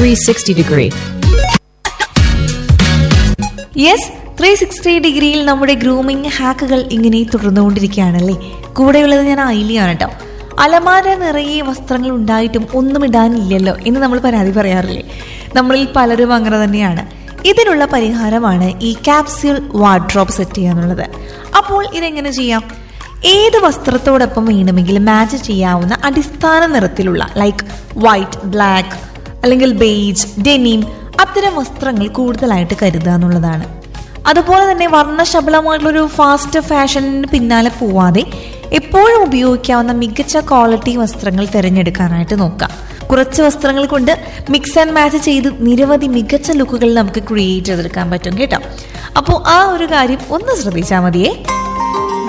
360 degree. Yes three sixty ഡിഗ്രിയിൽ നമ്മുടെ grooming ഹാക്കുകൾ ഇങ്ങനെ തുടർന്നുകൊണ്ടിരിക്കുകയാണല്ലേ കൂടെയുള്ളത് ഞാൻ ഐലിയാണ് കേട്ടോ അലമാര നിറയെ വസ്ത്രങ്ങൾ ഉണ്ടായിട്ടും ഒന്നും ഇടാനില്ലല്ലോ എന്ന് നമ്മൾ പരാതി പറയാറില്ലേ നമ്മളിൽ പലരും അങ്ങനെ തന്നെയാണ് ഇതിനുള്ള പരിഹാരമാണ് ഈ ക്യാപ്സ്യൂൾ വാർഡ്രോപ്പ് സെറ്റ് ചെയ്യാന്നുള്ളത് അപ്പോൾ ഇതെങ്ങനെ ചെയ്യാം ഏത് വസ്ത്രത്തോടൊപ്പം വേണമെങ്കിലും മാച്ച് ചെയ്യാവുന്ന അടിസ്ഥാന നിറത്തിലുള്ള ലൈക്ക് വൈറ്റ് ബ്ലാക്ക് അല്ലെങ്കിൽ ബെയ്ജ് ഡെനീം അത്തരം വസ്ത്രങ്ങൾ കൂടുതലായിട്ട് കരുതുക എന്നുള്ളതാണ് അതുപോലെ തന്നെ വർണ്ണശബളമായിട്ടുള്ളൊരു ഫാസ്റ്റ് ഫാഷനിന് പിന്നാലെ പോവാതെ എപ്പോഴും ഉപയോഗിക്കാവുന്ന മികച്ച ക്വാളിറ്റി വസ്ത്രങ്ങൾ തിരഞ്ഞെടുക്കാനായിട്ട് നോക്കാം കുറച്ച് വസ്ത്രങ്ങൾ കൊണ്ട് മിക്സ് ആൻഡ് മാച്ച് ചെയ്ത് നിരവധി മികച്ച ലുക്കുകൾ നമുക്ക് ക്രിയേറ്റ് ചെയ്തെടുക്കാൻ പറ്റും കേട്ടോ അപ്പോൾ ആ ഒരു കാര്യം ഒന്ന് ശ്രദ്ധിച്ചാൽ മതിയേ